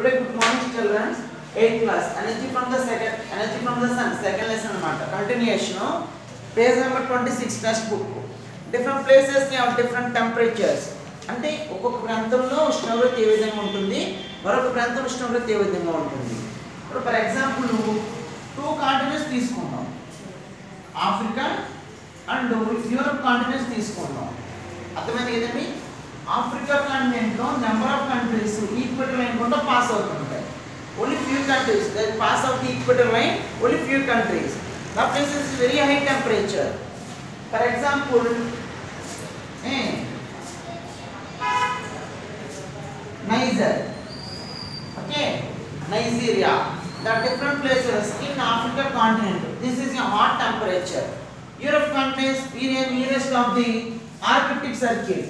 Today, good morning, children. 8th class. Energy from the second, energy from the sun. Second lesson అన్నమాట. Continuation. Page number 26 test book. Different places they have different temperatures. అంటే ఒక్కొక్క ప్రాంతంలో ఉష్ణోగ్రత ఏ విధంగా ఉంటుంది మరొక ప్రాంతం ఉష్ణోగ్రత ఏ విధంగా ఉంటుంది ఇప్పుడు ఫర్ ఎగ్జాంపుల్ టూ కాంటినెంట్స్ తీసుకుందాం ఆఫ్రికా అండ్ యూరప్ కాంటినెంట్స్ తీసుకుందాం అర్థమైంది కదండి ఆఫ్రికా కాంటినెంట్లో number of countries equator line గుండా పాస్ అవుతుంటాయి only few countries that pass out equator line only few countries the place is very high temperature for example Niger okay nigeria the different places in africa continent this is a hot temperature europe countries we are nearest of the arctic circle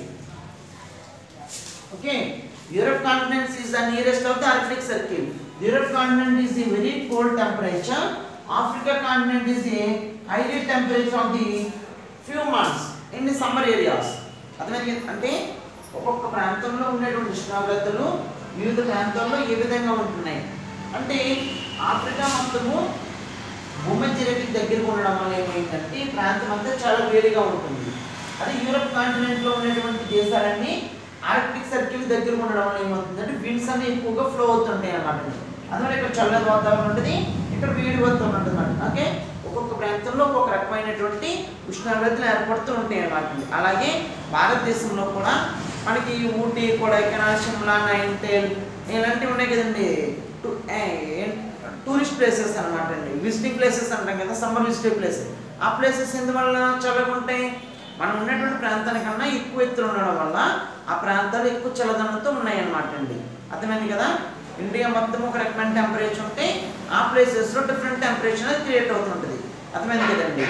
okay europe continent is the nearest of the arctic circle europe continent is the very cold temperature africa continent is a highly temperature of the few months in the summer areas అర్థమైంది అంటే ఒక్కొక్క ప్రాంతంలో ఉండేటువంటి ఉష్ణోగ్రతలు వివిధ ప్రాంతాల్లో ఏ విధంగా ఉంటున్నాయి అంటే ఆఫ్రికా మొత్తము భూమధ్యరేఖకి దగ్గరకు ఉండడం వల్ల ఏమైందంటే ఈ ప్రాంతం అంతా చాలా వేడిగా ఉంటుంది అదే యూరప్ కాంటినెంట్లో ఉన్నటువంటి దేశాలన్నీ ఆర్కిటిక్ సర్కిల్ దగ్గర ఉండడం వల్ల ఏమవుతుందంటే విండ్స్ అన్ని ఎక్కువగా ఫ్లో అవుతుంటాయి అన్నమాట అందువల్ల ఇక్కడ చల్లటి వాతావరణం ఉంటుంది ఇక్కడ వేడి వాతావరణం ఉంటుంది అన్నమాట ఓకే ఒక్కొక్క ప్రాంతంలో ఒక్కొక్క రకమైనటువంటి ఉష్ణోగ్రతలు ఏర్పడుతూ ఉంటాయి అన్నమాట అలాగే భారతదేశంలో కూడా మనకి ఊటీ కొడైకెనాల్ షిమ్లా నైన్టేల్ ఇలాంటివి ఉన్నాయి కదండి టు- ఏ, ఏం- టూరిస్ట్ ప్లేసెస్ అనమాట అండి విజిటింగ్ ప్లేసెస్ అంటాం కదా సమ్మర్ విజిటింగ్ ప్లేసెస్ ఆ ప్లేసెస్ ఎందువల్ల చల్లగా ఉంటాయి మనం ఉన్నటువంటి ప్రాంతానికన్నా ఎక్కువ ఎత్తున ఉండడం వల్ల ఆ ప్రాంతాలు ఎక్కువ చల్లదనంతో ఉన్నాయి అన్నమాట అండి అర్థమైంది కదా ఇండియా మొత్తం ఒక రకమైన టెంపరేచర్ ఉంటే ఆ ప్లేసెస్లో డిఫరెంట్ టెంపరేచర్ క్రియేట్ అవుతుంటుంది అర్థమైంది కదండి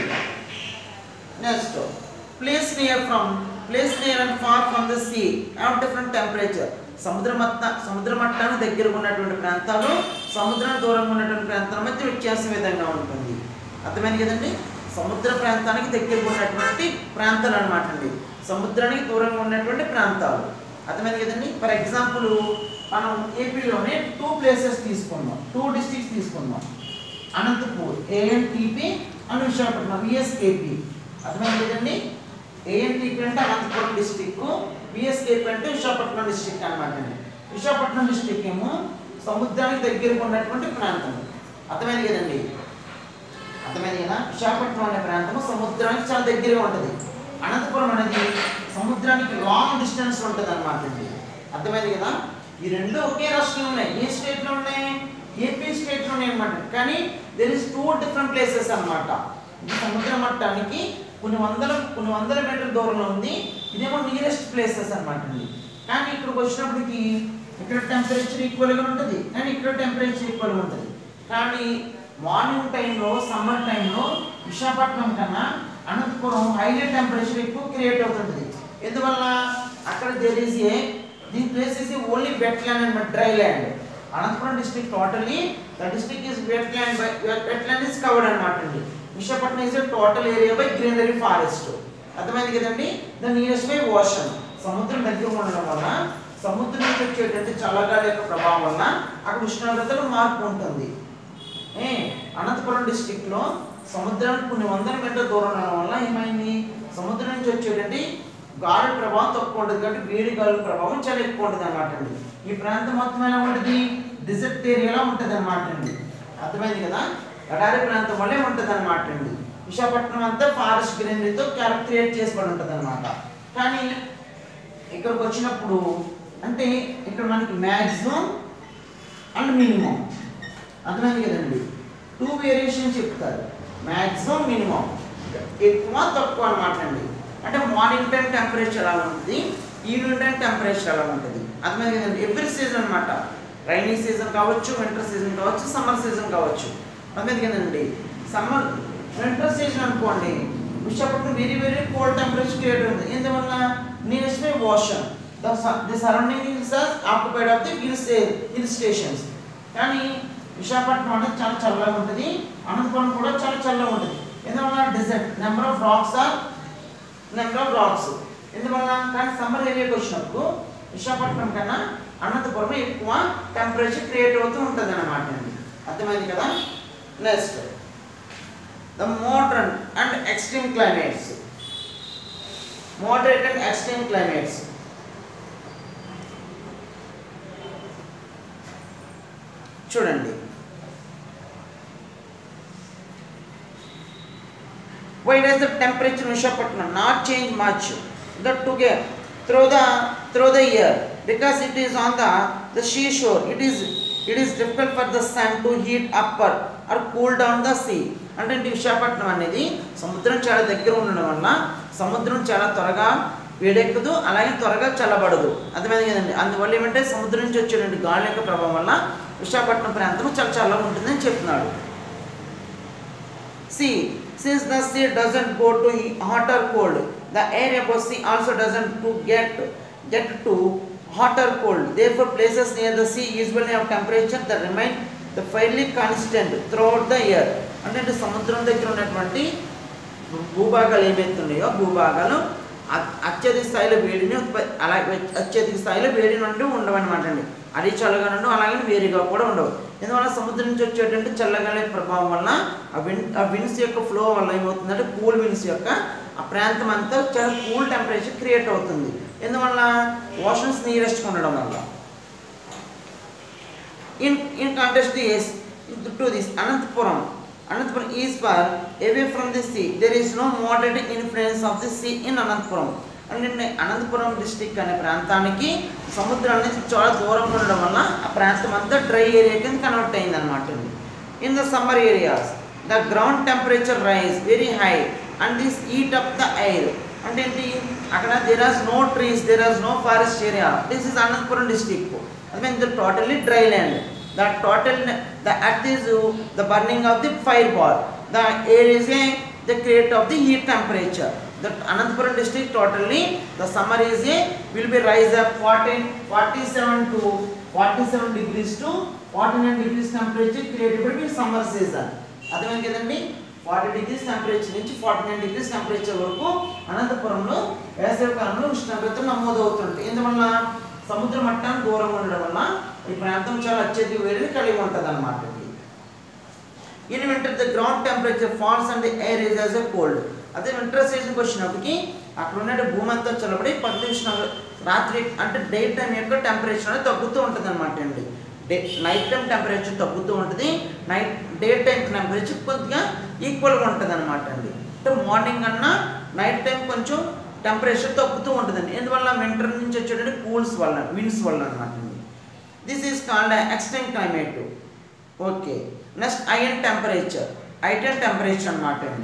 next place near from place near and far from the sea have different temperature సముద్ర మట్ట సముద్ర మట్టానికి దగ్గరగా ఉన్నటువంటి ప్రాంతాలు సముద్రం దూరంగా ఉన్నటువంటి ప్రాంతాల మధ్య వ్యత్యాసం ఈ విధంగా ఉంటుంది అర్థమైంది కదండి సముద్ర ప్రాంతానికి దగ్గరగా ఉన్నటువంటి ప్రాంతాలు అనమాట అండి సముద్రానికి దూరంగా ఉన్నటువంటి ప్రాంతాలు అర్థమైంది కదండి ఫర్ ఎగ్జాంపుల్ మనం ఏపీలోనే టూ ప్లేసెస్ తీసుకుందాం టూ డిస్ట్రిక్ట్స్ తీసుకుందాం Anantapur ANTP and Visakhapatnam VSKP అర్థమైంది కదండి ఏఎన్టీపీ అంటే అనంతపురం డిస్టిక్ విఎస్కేపీ అంటే విశాఖపట్నం డిస్టిక్ అనమాట అండి విశాఖపట్నం డిస్టిక్ ఏమో సముద్రానికి దగ్గరగా ఉన్నటువంటి ప్రాంతం అర్థమైంది కదండి అర్థమైంది కదా విశాఖపట్నం అనే ప్రాంతం సముద్రానికి చాలా దగ్గరగా ఉంటుంది అనంతపురం అనేది సముద్రానికి లాంగ్ డిస్టెన్స్ ఉంటుంది అనమాట అండి అర్థమైంది కదా ఈ రెండు ఒకే రాష్ట్రంలో ఉన్నాయి ఏ స్టేట్లో ఉన్నాయి ఏపీ స్టేట్లో ఉన్నాయి అనమాట కానీ there is two different places అన్నమాట ఇది సముద్ర మట్టానికి కొన్ని వందల కొన్ని వందల మీటర్ల దూరంలో ఉంది ఇదేమో నియరెస్ట్ ప్లేసెస్ అన్నమాట అండి కానీ ఇక్కడికి వచ్చినప్పటికి ఇక్కడ టెంపరేచర్ ఈక్వల్గా ఉంటుంది కానీ ఇక్కడ టెంపరేచర్ ఈక్వల్గా ఉంటుంది కానీ మార్నింగ్ టైంలో సమ్మర్ టైంలో విశాఖపట్నం కన్నా అనంతపురం హైలీ టెంపరేచర్ ఎక్కువ క్రియేట్ అవుతుంటుంది ఎందువల్ల అక్కడ there is a the place is only wet land and dry land Anantapuram district totally the district is wet land by wet land is covered అనమాట అండి Visakhapatnam is total area by greenery forest అర్థమైంది కదండి the nearest by ocean సముద్రం దగ్గర ఉండడం వల్ల సముద్రం నుంచి వచ్చేటువంటి చల్లగాలి యొక్క ప్రభావం వల్ల అక్కడ ఉష్ణోగ్రతలో మార్పు ఉంటుంది ఏ అనంతపురం డిస్టిక్ లో సముద్రానికి కొన్ని వందల మీటర్ల దూరం ఉండడం వల్ల ఏమైంది సముద్రం నుంచి వచ్చేటువంటి గాలి ప్రభావం తక్కువ ఉంటుంది కాబట్టి వేడి గాలి ప్రభావం చాలా ఎక్కువ ఉంటుంది అనమాట అండి ఈ ప్రాంతం మొత్తం ఎలా ఉంటుంది డిజర్ట్ ఏరియాలో ఉంటుంది అనమాట అండి అర్థమైంది కదా ఎడారి ప్రాంతం వల్లే ఉంటుంది అనమాట అండి విశాఖపట్నం అంతా ఫారెస్ట్ గ్రీనరీతో క్రియేట్ చేసుకొని ఉంటుంది అనమాట కానీ ఇక్కడికి వచ్చినప్పుడు అంటే ఇక్కడ మనకి మ్యాక్సిమం అండ్ మినిమం అర్థమైంది కదండి టూ వేరియేషన్ చెప్తారు మ్యాక్సిమం మినిమం ఎక్కువ తక్కువ అనమాట అండి అంటే మార్నింగ్ టైం టెంపరేచర్ అలా ఉంటుంది ఈవినింగ్ టైం టెంపరేచర్ అలా ఉంటుంది అర్థమైంది కదండి ఎవ్రీ సీజన్ అనమాట రైనీ సీజన్ కావచ్చు వింటర్ సీజన్ కావచ్చు సమ్మర్ సీజన్ కావచ్చు అర్థమైంది కదండి సమ్మర్ వింటర్ సీజన్ అనుకోండి Visakhapatnam very very cold temperature create ఉంది ఎందువల్ల nearest by ocean the surrounding hills are occupied of the hills hill stations కానీ విశాఖపట్నం అనేది చాలా చల్లగా ఉంటుంది అనంతపురం కూడా చాలా చల్లగా ఉంటుంది ఎందువల్ల desert number of rocks are number of rocks ఎందువల్ల కానీ సమ్మర్ ఏరియాకి వచ్చినప్పుడు విశాఖపట్నం కన్నా అనంతపురం ఎక్కువ టెంపరేచర్ క్రియేట్ అవుతూ ఉంటుంది అనమాట అండి అర్థమైంది కదా next the modern and extreme climates moderate and extreme climates చూడండి why does the temperature in Visakhapatnam not change much the together through the through the year because it is on the the seashore it is it is difficult for the sun to heat upper or cool down the sea అంటే ఈ విశాఖపట్నం అనేది సముద్రం చాలా దగ్గర ఉండడం వల్ల సముద్రం చాలా త్వరగా వేడెక్కదు అలాగే త్వరగా చల్లబడదు అర్థమైంది కదండి అందువల్ల ఏమంటే సముద్రం నుంచి వచ్చేటువంటి గాలి యొక్క ప్రభావం వల్ల విశాఖపట్నం ప్రాంతం చాలా చల్లగా ఉంటుందని చెప్తున్నాడు sea since the sea doesn't go to hot or cold the air above sea also doesn't to get get to hot or cold therefore places near the sea usually have temperature that remain the fairly constant throughout the year అంటే ఇటు సముద్రం దగ్గర ఉన్నటువంటి భూభాగాలు ఏమైతే ఉన్నాయో భూభాగాలు అ- అత్యధిక స్థాయిలో వేడిని ఉత్పత్తి అలా అత్యధిక స్థాయిలో వేడిని ఉంటూ ఉండవన్నమాట అండి అది చల్లగా ఉండవు అలాగే వేడిగా కూడా ఉండవు ఎందువల్ల సముద్రం నుంచి వచ్చేటువంటి చల్లగాలి ప్రభావం వల్ల ఆ విన్ ఆ విన్స్ యొక్క ఫ్లో వల్ల ఏమవుతుందంటే కూల్ విన్స్ యొక్క ఆ ప్రాంతం అంతా చాలా కూల్ టెంపరేచర్ క్రియేట్ అవుతుంది ఎందువల్ల ఓషన్స్ నియరెస్ట్గా ఉండడం వల్ల in in contrast to this to this ananthapuram ananthapuram is far away from the sea there is no moderate influence of the sea in ananthapuram అంటే అనంతపురం డిస్టిక్ అనే ప్రాంతానికి సముద్రం అనేది చాలా దూరంగా ఉండడం వల్ల ఆ ప్రాంతం అంతా డ్రై ఏరియా కింద కన్వర్ట్ అయింది అనమాట in the summer areas the ground temperature rise very high and this heat up the air అంటే ఏంటి అక్కడ there is no trees there is no forest area this is Anantapuram district I mean the totally dry land. The total the earth is uh, the burning of the fireball. The air is a the create of the heat temperature. The Anantapura district totally the summer is a will be rise up 14, 47 to 47 degrees to 49 degrees temperature created by summer season. అర్థమైంది కదండి forty degrees temperature నుంచి forty nine degrees temperature వరకు అనంతపురంలో వేసవి కాలంలో ఉష్ణోగ్రతలు నమోదవుతుంటాయి ఎందువల్ల సముద్ర మట్టానికి దూరంగా ఉండడం వల్ల ఈ ప్రాంతం చాలా అత్యధిక వేడిని కలిగి ఉంటుంది అనమాట in winter the ground temperature falls and the air is as a cold అదే వింటర్ సీజన్కి వచ్చినప్పటికి అక్కడ ఉన్న భూమి అంతా చల్లబడి పది ఉష్ణోగ్రత రాత్రి అంటే డే టైం యొక్క టెంపరేచర్ అనేది తగ్గుతూ ఉంటుంది అనమాట అండి డే నైట్ టైం టెంపరేచర్ తగ్గుతూ ఉంటుంది నైట్ డే టైం టెంపరేచర్ కొద్దిగా ఈక్వల్గా ఉంటుంది అనమాట అండి అంటే మార్నింగ్ అన్నా నైట్ టైం కొంచెం టెంపరేచర్ తగ్గుతూ ఉంటుందండి ఎందువల్ల వింటర్ నుంచి వచ్చేటువంటి కూల్స్ వల్ల విండ్స్ వల్ల అనమాట అండి this is called extreme climate okay next ఐఎన్ టెంపరేచర్ ఐటెన్ టెంపరేచర్ అనమాట అండి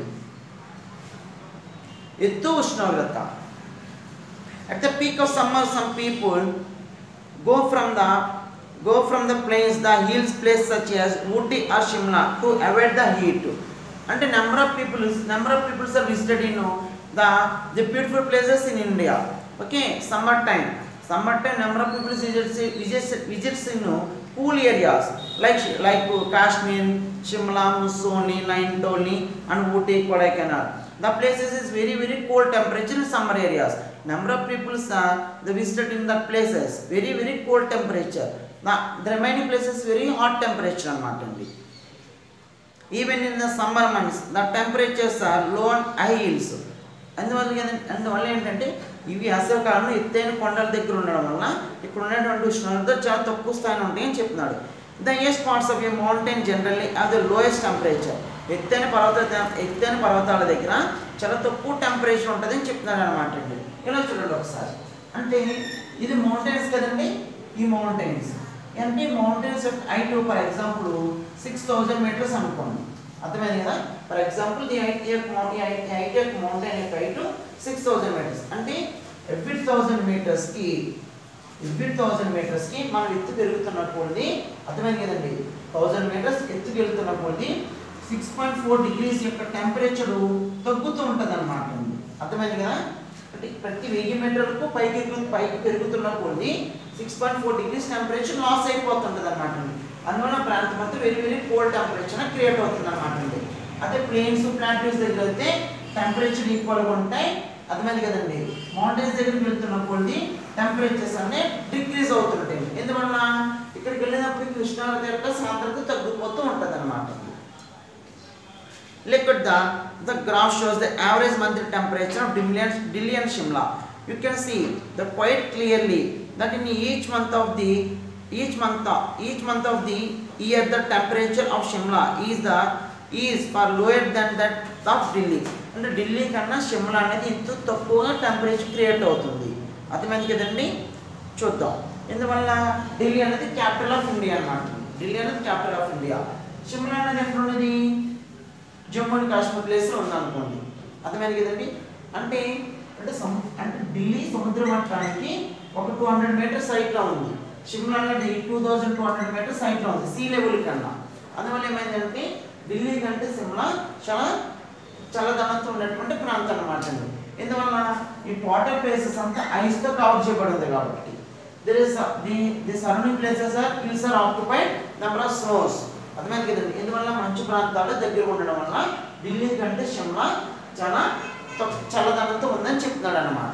ఎత్తు ఉష్ణోగ్రత at the peak of summer some people go from the go from the plains the hills place such as Ooty or Shimla to avoid the heat అంటే number of peoples number of peoples are visited in the the beautiful places in India okay summer time summer time number of peoples visits visits visits in cool areas like like Kashmir Shimla Mussoorie Nainital and Ooty Kodaikanal the places is very very cold temperature in summer areas number of people are the visited in the places very very cold temperature the, the remaining places very hot temperature అన్నమాట అండి even in the summer months the temperatures are low and high hills అందువల్ల ఏంటంటే- అందువల్ల ఏంటంటే ఇవి వేసవికాలంలో ఎత్తైన కొండల దగ్గర ఉండడం వల్ల ఇక్కడ ఉన్నటువంటి ఉష్ణోగ్రత చాలా తక్కువ స్థాయిలో ఉంటాయని చెప్తున్నాడు ద ఎస్ parts of a mountain generally are the lowest temperature ఎత్తైన పర్వత ఎత్తైన పర్వతాల దగ్గర చాలా తక్కువ టెంపరేచర్ ఉంటుందని చెప్తున్నాడు అనమాట అండి ఇలా చూడండి ఒకసారి అంటే ఇది మౌంటైన్స్ కదండి ఈ మౌంటైన్స్ అంటే mountains height for example six thousand metres అనుకోండి అర్థమైంది కదా ఫర్ ఎగ్జాంపుల్ ది హైట్ యొక్క మౌంటైన్ హైట్ యొక్క మౌంటైన్ యొక్క హైట్ సిక్స్ థౌజండ్ మీటర్స్ అంటే ఎవ్రీ థౌజండ్ మీటర్స్కి ఎవ్రీ థౌజండ్ మీటర్స్కి మనం ఎత్తు పెరుగుతున్న కొద్ది అర్థమైంది కదండి థౌజండ్ మీటర్స్ ఎత్తుకు వెళ్తున్న కొద్ది సిక్స్ పాయింట్ ఫోర్ డిగ్రీస్ యొక్క టెంపరేచర్ తగ్గుతూ ఉంటుంది అనమాట అర్థమైంది కదా అంటే ప్రతి వెయ్యి మీటర్లకు పైకి ఎక్కు- పైకి పెరుగుతున్న కొద్ది six point four degrees temperature loss అయిపోతుంటుంది అనమాట అందువల్ల ప్రాంతం అంతా very very cold temperature create అవుతుంది అనమాట అండి అదే ప్లేన్స్ ప్లాంటరీస్ దగ్గర అయితే టెంపరేచర్ ఈక్వల్గా ఉంటాయి అర్థమైంది కదండి మౌంటైన్స్ దగ్గరికి వెళ్తున్న కొద్ది టెంపరేచర్స్ అనే డిక్రీజ్ అవుతుంటాయి ఎందువల్ల ఇక్కడికి వెళ్ళినప్పుడు ఉష్ణోగ్రత యొక్క సాంద్రత తగ్గిపోతూ ఉంటుంది అనమాట Look at the the graph shows the average monthly temperature of Delhi and, Delhi and Shimla. You can see that quite clearly that in each month of the each month of, each month of the year the temperature of Shimla is the is far lower than that of Delhi. అంటే ఢిల్లీ కన్నా షిమ్లా అనేది ఇంత తక్కువగా temperature create అవుతుంది అర్థమైంది కదండి చూద్దాం ఎందువల్ల ఢిల్లీ అనేది క్యాపిటల్ ఆఫ్ ఇండియా అన్నమాట ఢిల్లీ అనేది క్యాపిటల్ ఆఫ్ ఇండియా షిమ్లా అనేది ఎక్కడ ఉన్నది జమ్మూ అండ్ కాశ్మీర్ ప్లేస్లో ఉందనుకోండి అర్థమైంది కదండి అంటే అంటే సము అంటే ఢిల్లీ సముద్ర మట్టానికి ఒక టూ హండ్రెడ్ మీటర్స్ హైట్లో ఉంది షిమ్లా అనేది two thousand two hundred metres హైట్లో ఉంది సీ లెవెల్ కన్నా అందువల్ల ఏమైందంటే ఢిల్లీ కంటే సిమ్లా చాలా చల్లదనంతో ఉన్నటువంటి ప్రాంతం అన్నమాట అండి ఎందువల్ల ఈ వాటర్ ప్లేసెస్ అంతా ఐస్తో కవర్ చేయబడి ఉంది కాబట్టి there is the the surrounding places are hills are occupied number of snows అర్థమైంది కదండి ఎందువల్ల మంచు ప్రాంతాలు దగ్గర ఉండడం వల్ల ఢిల్లీ కంటే షిమ్లా చాలా తక్- చల్లదనంతో ఉందని చెప్తున్నాడు అనమాట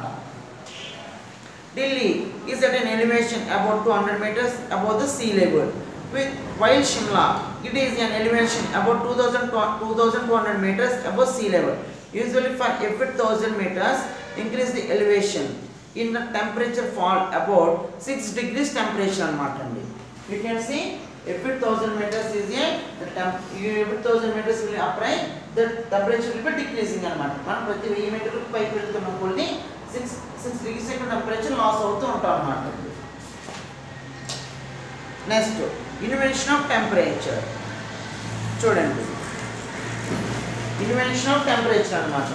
Delhi is at an elevation about 200 meters above the sea level. With while Shimla, it is an elevation about 2000 to- 2200 meters above sea level. Usually for every 1000 meters, increase the elevation in the temperature fall about 6 degrees temperature అనమాట అండి You can see every 1000 meters is a the temp, you- every 1000 meters will apply the temperature will be decreasing అనమాట మనం ప్రతి వెయ్యి మీటర్లకు పైకి వెళ్తున్న కొద్ది సిక్స్ సిక్స్ డిగ్రీస్ యొక్క టెంపరేచర్ లాస్ అవుతూ ఉంటాం అన్నమాట నెక్స్ట్ ఇన్వెన్షన్ ఆఫ్ టెంపరేచర్ చూడండి ఇన్వెన్షన్ ఆఫ్ టెంపరేచర్ అనమాట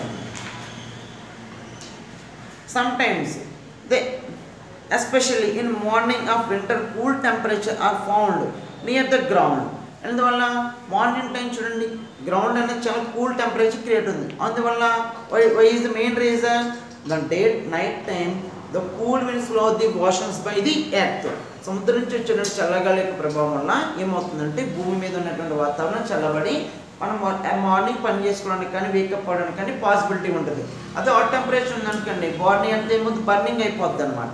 sometimes they especially in morning of winter cool temperature are found near the ground అందువల్ల మార్నింగ్ టైం చూడండి గ్రౌండ్ అనేది చాలా కూల్ టెంపరేచర్ క్రియేట్ ఉంది అందువల్ల why why is the main reason the day night time the cool winds flow the oceans by the earth సముద్రం నుంచి వచ్చిన చల్లగాలి యొక్క ప్రభావం వల్ల ఏమవుతుందంటే భూమి మీద ఉన్నటువంటి వాతావరణం చల్లబడి మనం మార్నింగ్ పని చేసుకోవడానికి కానీ వేకప్ అవ్వడానికి కానీ పాసిబిలిటీ ఉంటుంది అదే హాట్ టెంపరేచర్ ఉందనుకోండి బాడీ అంతే ముందు బర్నింగ్ అయిపోద్ది అనమాట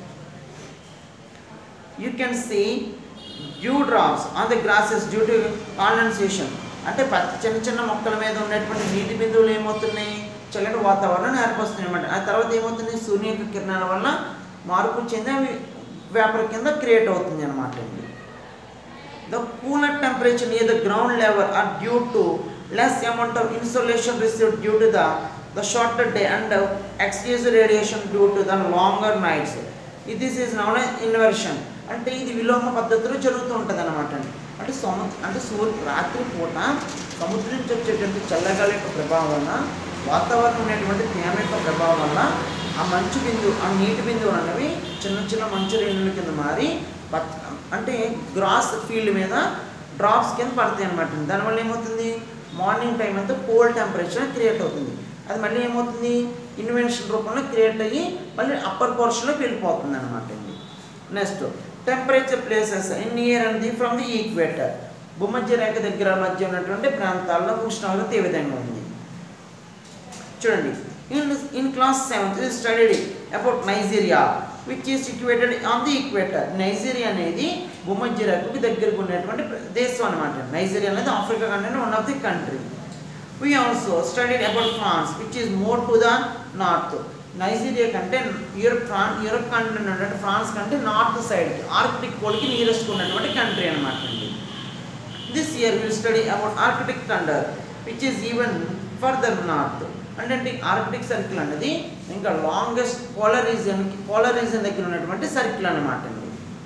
you can see dew drops on the grasses due to condensation అంటే పచ్చ చిన్న చిన్న మొక్కల మీద ఉన్నటువంటి నీటి బిందువులు ఏమవుతున్నాయి చల్లటి వాతావరణం ఏర్పరుస్తున్నాయి అనమాట ఆ తర్వాత ఏమవుతుంది సూర్య యొక్క కిరణాల వల్ల మార్పు చెంది అవి వేపర్ కింద క్రియేట్ అవుతుంది అనమాట అండి The cooler temperature near the ground level are due to less amount of insolation received due to the, the shorter day and uh, excess radiation due to the longer nights. This is known as inversion. అంటే ఇది విలోమ పద్ధతిలో జరుగుతూ ఉంటుంది అనమాట అండి అంటే సము అంటే సూర్య రాత్రి పూట సముద్రం నుంచి వచ్చేటువంటి చల్లగాలి యొక్క ప్రభావం వల్ల వాతావరణం ఉండేటువంటి తేమ యొక్క ప్రభావం వల్ల ఆ మంచు బిందువు ఆ నీటి బిందువులు అనేవి చిన్న చిన్న మంచు రేణుల కింద మారి పచ్చ అంటే గ్రాస్ ఫీల్డ్ మీద డ్రాప్స్ కింద పడతాయి అనమాట దానివల్ల ఏమవుతుంది మార్నింగ్ టైం అంతా కోల్డ్ టెంపరేచర్ క్రియేట్ అవుతుంది అది మళ్ళీ ఏమవుతుంది ఇన్వెన్షన్ రూపంలో క్రియేట్ అయ్యి మళ్ళీ అప్పర్ పోర్షన్లోకి వెళ్ళిపోతుంది అనమాట next temperature places in near and the from the equator భూమధ్య రేఖ దగ్గర మధ్య ఉన్నటువంటి ప్రాంతాల్లో ఉష్ణోగ్రత ఏ విధంగా ఉంది చూడండి in in class seventh study about Nigeria which is situated on the equator Nigeria అనేది భూమధ్య రేఖకు దగ్గరకు ఉన్నటువంటి ప్ర- దేశం అనమాట నైజీరియా అనేది Africa country one of the country we also studied about France which is more to the north Nigeria కంటే యూరప్ ఫ్రాన్ యూరప్ కంట్రీ ఉన్నటువంటి ఫ్రాన్స్ కంటే నార్త్ సైడ్కి ఆర్కిటిక్ పోల్కి నియరెస్ట్ ఉన్నటువంటి కంట్రీ అనమాట అండి this year will study about Arctic tundra which is even further north అంటే అంటే ఆర్కిటిక్ సర్కిల్ అనేది ఇంకా లాంగెస్ట్ పోలర్ రీజన్కి పోలర్ రీజన్ దగ్గర ఉన్నటువంటి సర్కిల్ అనమాట అండి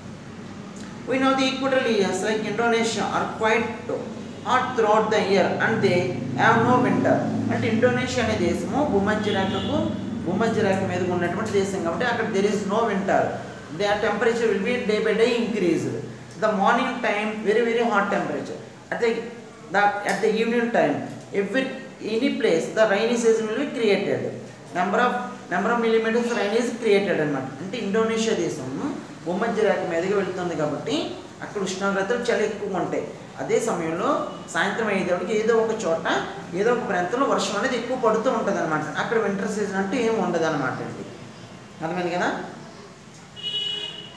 We know the equatorial regions like Indonesia are quite hot throughout the year and they have no winter. అంటే ఇండోనేషియా అనే దేశము భూమధ్య రేఖకు భూమధ్య రేఖ మీద ఉన్నటువంటి దేశం కాబట్టి అక్కడ there is no winter the temperature will be day by day increase the morning time very very hot temperature at the the at the evening time every any place the rainy season will be created number of number of millimetres rain is created అనమాట అంటే Indonesia దేశం భూమధ్య రేఖ మీదుగా వెళ్తుంది కాబట్టి అక్కడ ఉష్ణోగ్రతలు చాలా ఎక్కువగా ఉంటాయి అదే సమయంలో సాయంత్రం అయ్యేటప్పటికి ఏదో ఒక చోట ఏదో ఒక ప్రాంతంలో వర్షం అనేది ఎక్కువ పడుతూ ఉంటుంది అనమాట అక్కడ వింటర్ సీజన్ అంటే ఏమి ఉండదు అనమాట అండి అర్థమైంది కదా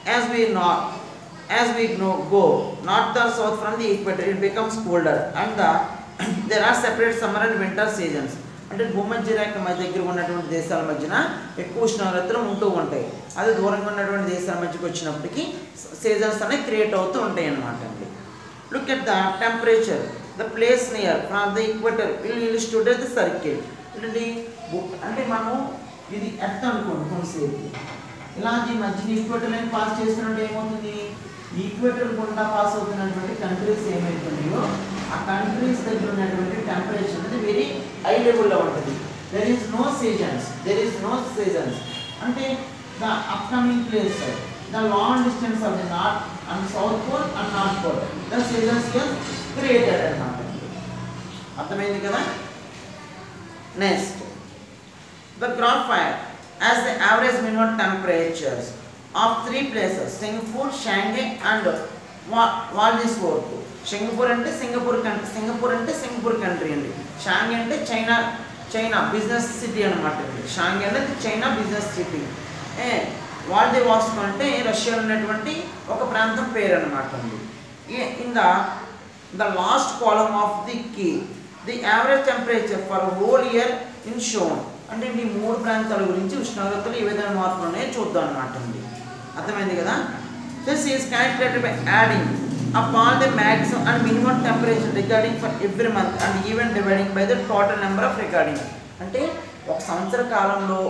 as we not as we know, go north or south from the equator it becomes colder and the there are separate summer and winter seasons అంటే భూమధ్య రేఖ మధ్య దగ్గర ఉన్నటువంటి దేశాల మధ్యన ఎక్కువ ఉష్ణోగ్రతలు ఉంటూ ఉంటాయి అదే దూరంగా ఉన్నటువంటి దేశాల మధ్యకి వచ్చినప్పటికీ సీజన్స్ అనేవి క్రియేట్ అవుతూ ఉంటాయి అన్నమాట అండి look at the temperature the place near from the equator will will stood the circle అంటే అంటే మనం ఇది ఎర్త్ అనుకోండి కొంతసేపు ఇలాంటి మధ్య ఈక్వేటర్ లైన్ పాస్ చేస్తున్నట్టు ఏమవుతుంది ఈక్వేటర్ గుండా పాస్ అవుతున్నటువంటి కంట్రీస్ ఏమైతున్నాయో ఆ కంట్రీస్ దగ్గర ఉన్నటువంటి టెంపరేచర్ అనేది వెరీ హై లెవెల్లో ఉంటుంది there is no seasons there is no seasons అంటే the upcoming place the long distance of the north and south pole and north pole the seasons created అన్నమాట అర్థమైంది కదా next The graphite as the average minimum temperatures of three places Singapore, Shanghai and Wa- Waldisworth. Singapore అంటే Singapore country Singapore అంటే Singapore country అండి షాంగ్ అంటే China China business city అనమాట అండి షాంగ్ అనేది చైనా బిజినెస్ సిటీ ఏ వాల్ది వాస్కో అంటే రష్యాలో ఉన్నటువంటి ఒక ప్రాంతం పేరు అనమాట అండి in the the last column of the key the average temperature for whole year in shown అంటే ఈ మూడు ప్రాంతాల గురించి ఉష్ణోగ్రతలు ఏ విధంగా మార్పులు ఉన్నాయో చూద్దాం అనమాట అండి అర్థమైంది కదా this is calculated by adding up all the maximum and minimum temperature recording for every month and even dividing by the total number of recording అంటే ఒక సంవత్సర కాలంలో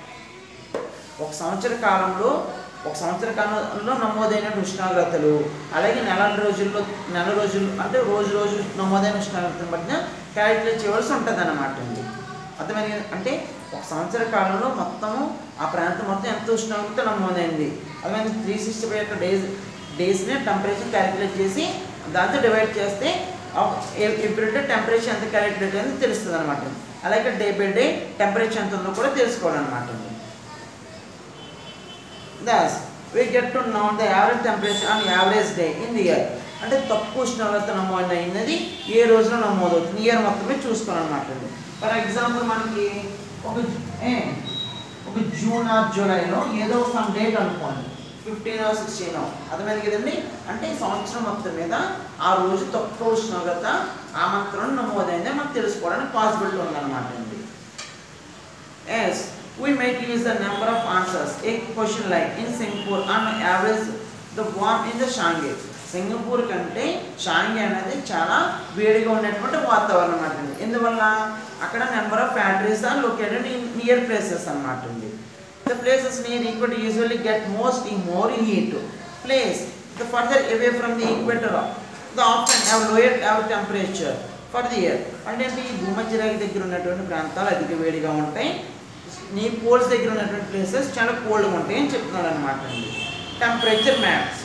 ఒక సంవత్సర కాలంలో ఒక సంవత్సర కాలంలో నమోదైన ఉష్ణోగ్రతలు అలాగే నెల రోజుల్లో నెల రోజులు అంటే రోజు రోజు నమోదైన ఉష్ణోగ్రతను బట్టి క్యాలిక్యులేట్ చేయవలసి ఉంటుంది అన్నమాట అండి అర్థమైంది కదా? అంటే ఒక సంవత్సర కాలంలో మొత్తము ఆ ప్రాంతం మొత్తం ఎంత ఉష్ణోగ్రత నమోదైంది అదే త్రీ సిక్స్టీ ఫైవ్ యొక్క డేస్ డేస్ని టెంపరేచర్ క్యాలిక్యులేట్ చేసి దాంతో డివైడ్ చేస్తే ఎవ్రీ డే టెంపరేచర్ ఎంత క్యాలిక్యులేట్ అయింది తెలుస్తుంది అనమాట అలాగే డే బై డే టెంపరేచర్ ఎంత ఉందో కూడా తెలుసుకోవాలన్నమాట అండి Thus, we get to know the average temperature on average day in the year. అంటే తక్కువ ఉష్ణోగ్రత నమోదు అయినది ఏ రోజున నమోదవుతుంది ఇయర్ మొత్తమే చూసుకోవాలన్నమాట ఫర్ ఎగ్జాంపుల్ మనకి ఒక ఏ ఒక జూన్ ఆర్ జూలైలో ఏదో సమ్ డేట్ అనుకోండి ఫిఫ్టీన్ సిక్స్టీన్ అర్థమైంది కదండి అంటే ఈ సంవత్సరం మొత్తం మీద ఆ రోజు తక్కువ ఉష్ణోగ్రత ఆ మాత్రం నమోదైందే మనకు తెలుసుకోవడానికి పాసిబిలిటీ ఉందన్నమాట అండి Yes, we might use the number of answers. A question like in Singapore, on average, the warm in the Shanghai. Singapore కంటే షాంఘై అనేది చాలా వేడిగా ఉండేటువంటి వాతావరణం అండి ఎందువల్ల అక్కడ number of factories are located in near places అన్నమాట అండి the places near equator usually get most ఈ more heat place the further away from the equator the option have lower have temperature for the year అంటే అంటే ఈ భూమధ్య రేఖ దగ్గర ఉన్నటువంటి ప్రాంతాలు అధిక వేడిగా ఉంటాయి నీ పోల్స్ దగ్గర ఉన్నటువంటి ప్లేసెస్ చాలా కోల్డ్గా ఉంటాయి అని చెప్తున్నాడు అనమాట అండి టెంపరేచర్ మ్యాప్స్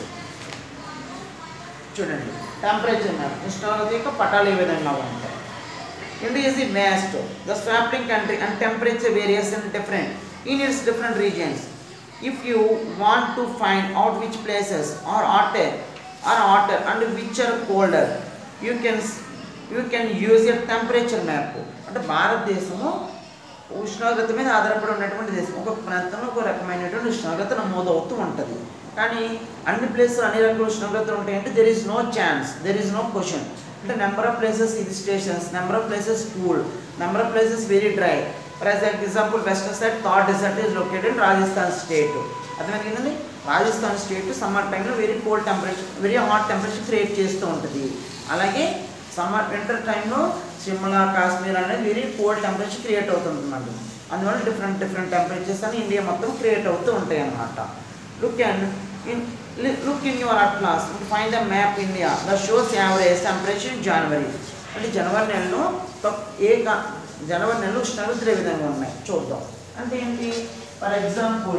చూడండి టెంపరేచర్ మ్యాప్ ఉష్ణోగ్రత యొక్క పటాలు ఏ విధంగా ఉంటాయి India is the vast, the swapping country and temperature variation different in its different regions. If you want to find out which places are hotter, are hotter and which are colder, you can s- you can use a temperature map. అంటే భారతదేశము ఉష్ణోగ్రత మీద ఆధారపడి ఉన్నటువంటి దేశం ఒక ప్రాంతంలో ఒక రకమైనటువంటి ఉష్ణోగ్రత నమోదు అవుతూ ఉంటుంది కానీ అన్ని ప్లేసులు అన్ని రకాల ఉష్ణోగ్రతలు ఉంటాయంటే there is no chance there is no question అంటే number of places hill stations number of places cool number of places very dry for example western side that desert is located in Rajasthan state అర్థమైంది కదండి Rajasthan state summer టైంలో very cold temperature very hot temperature create చేస్తూ ఉంటుంది అలాగే summer winter టైంలో సిమ్లా కాశ్మీర్ అనేది very cold temperature create అవుతుంటుందండి అందువల్ల డిఫరెంట్ డిఫరెంట్ టెంపరేచర్స్ అని ఇండియా మొత్తం క్రియేట్ అవుతూ ఉంటాయి అన్నమాట look and in look in your atlas fine the map India the shows average temperature in January అంటే జనవరి నెలలో తక్- ఏ కా జనవరి నెలలో ఉష్ణోగ్రతలు ఏ విధంగా ఉన్నాయి చూద్దాం అంటే ఏంటి for example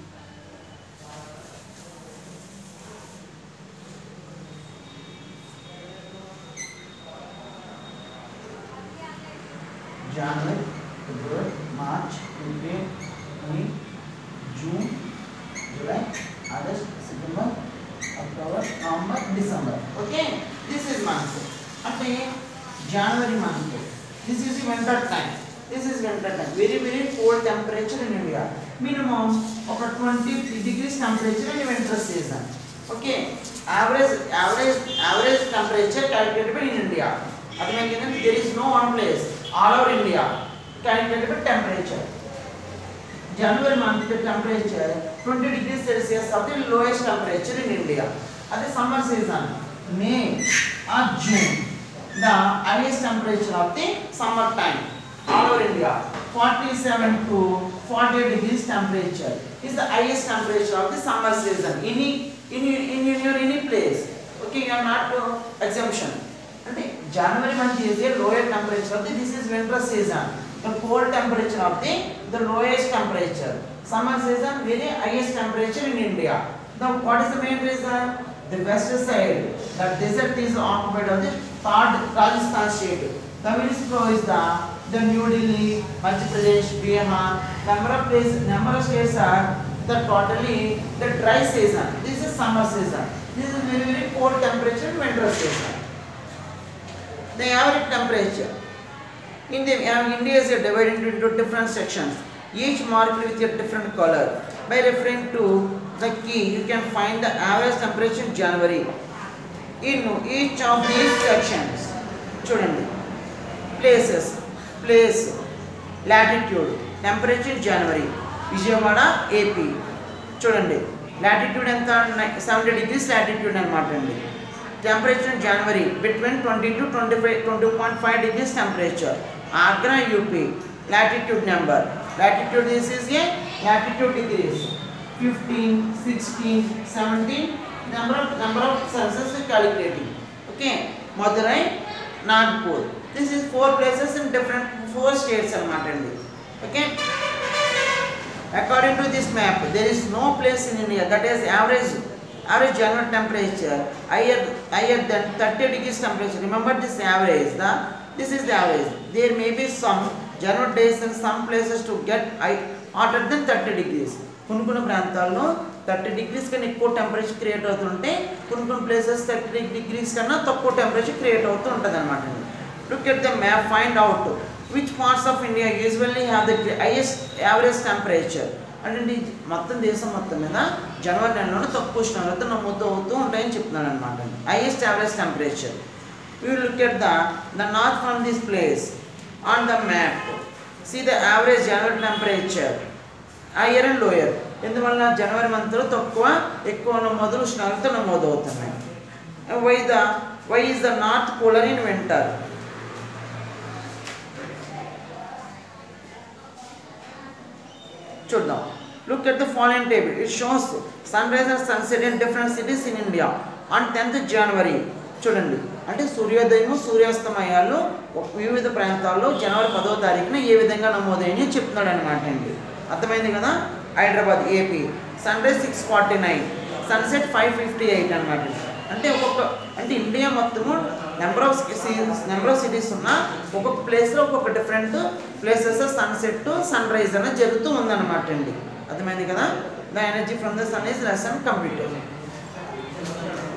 January, February, March, April, May, June, July, August, September, October, November, December. Okay, this is month. అంటే January month. This is winter time. This is winter time. Very very cold temperature in India. Minimum ఒక twenty degrees temperature in winter season okay average average average temperature calculated by in India అర్థమైంది కదండి there is no one place all over India calculated by temperature January month the temperature 20 degrees Celsius of the lowest temperature in India. At the summer season, May or June, the highest temperature of the summer time all over India. 47 to 48 degrees temperature is the highest temperature of the summer season. Any in, in, in your any place. Okay, you are not uh, exemption. అంటే January month is a lower temperature of the this is winter season the cold temperature of the the lowest temperature summer season very highest temperature in India the what is the main reason the west side the desert is occupied of the third Rajasthan state the winds flow is the the New Delhi Madhya Pradesh Bihar number of place number of states are the totally the dry season this is summer season this is very very cold temperature winter season the average temperature in the uh, India is divided into different sections each marked with a different color by referring to the key you can find the average temperature in January in each of these sections చూడండి places place latitude temperature in January Vijayawada AP చూడండి latitude ఎంత seventy degrees latitude అనమాట అండి temperature in January between twenty to twenty five twenty point five degrees temperature Agra UP latitude number latitude this is a latitude degrees fifteen sixteen seventeen number of number of census calculating okay Madurai Nagpur this is four places in different four states అనమాట అండి okay According to this map, there is no place in India that has average average January temperature higher higher than 30 degrees temperature. Remember this average. The this is the average. There may be some January days in some places to get high, hotter than 30 degrees. కొన్ని కొన్ని ప్రాంతాల్లో thirty degrees కన్నా ఎక్కువ temperature create అవుతుంటే కొన్ని కొన్ని places thirty degrees కన్నా తక్కువ టెంపరేచర్ క్రియేట్ అవుతూ ఉంటుంది అనమాట look at the map find out which parts of India usually have the highest average temperature అంటే ఈ మొత్తం దేశం మొత్తం మీద జనవరి నెలలోనే తక్కువ ఉష్ణోగ్రత నమోదు అవుతూ ఉంటాయని చెప్తున్నాడు అనమాట highest average temperature you look at the the north from this place on the map see the average January temperature higher and lower ఎందువల్ల జనవరి మంత్లో తక్కువ ఎక్కువ నమోదులు ఉష్ణోగ్రత నమోదు అవుతున్నాయి why the why is the north cooler in winter చూద్దాం look at the following table it shows sunrise and sunset in different cities in India on tenth January చూడండి అంటే సూర్యోదయం సూర్యాస్తమయాలు ఒక- వివిధ ప్రాంతాల్లో జనవరి పదవ తారీఖున ఏ విధంగా నమోదైనవి చెప్తున్నాడు అనమాట అండి అర్థమైంది కదా Hyderabad AP sunrise six forty nine sunset five fifty eight అనమాట అంటే ఒక్కొక్క అంటే ఇండియా మొత్తము number of number of cities ఉన్న ఒక్కొక్క ప్లేస్లో ఒక్కొక్క different places sunset sunrise అనేది జరుగుతూ ఉందన్నమాట అండి అర్థమైంది కదా the energy from the sun is less and completed